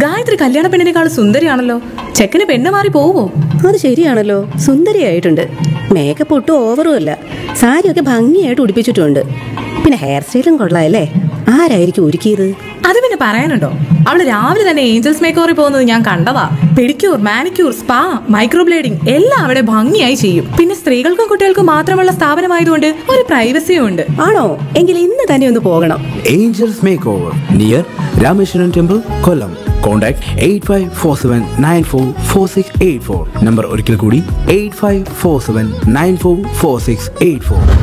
ഗായത്രി കല്യാണ പെണ്ണിനേക്കാൾ സുന്ദരിയാണല്ലോ ചെക്കന് പെണ്ണ് മാറി പോവോ അത് ശരിയാണല്ലോ സുന്ദരിയായിട്ടുണ്ട് മേക്കപ്പ് ഒട്ടും ഓവറും അല്ല സാരിയൊക്കെ ഭംഗിയായിട്ട് ഉടുപ്പിച്ചിട്ടുണ്ട് പിന്നെ ഹെയർ സ്റ്റൈലും കൊള്ളാമല്ലേ ആരായിരിക്കും ഒരുക്കിയത് അത് പിന്നെ പറയാനുണ്ടോ അവള് രാവിലെ തന്നെ ഏഞ്ചൽസ് മേക്കോറിൽ പോകുന്നത് ഞാൻ കണ്ടതാ പെഡിക്യൂർ മാനിക്യൂർ സ്പാ മൈക്രോബ്ലേഡിംഗ് എല്ലാം അവിടെ ഭംഗിയായി ചെയ്യും പിന്നെ സ്ത്രീകൾക്കും കുട്ടികൾക്കും മാത്രമുള്ള സ്ഥാപനമായതുകൊണ്ട് ഒരു പ്രൈവസിയും ഉണ്ട് ആണോ എങ്കിൽ ഇന്ന് തന്നെ ഒന്ന് പോകണം Angels Makeover near Rameshwaran Temple, Kollam. Contact 8547944684. Number ഒരിക്കൽ കൂടി 8547944684.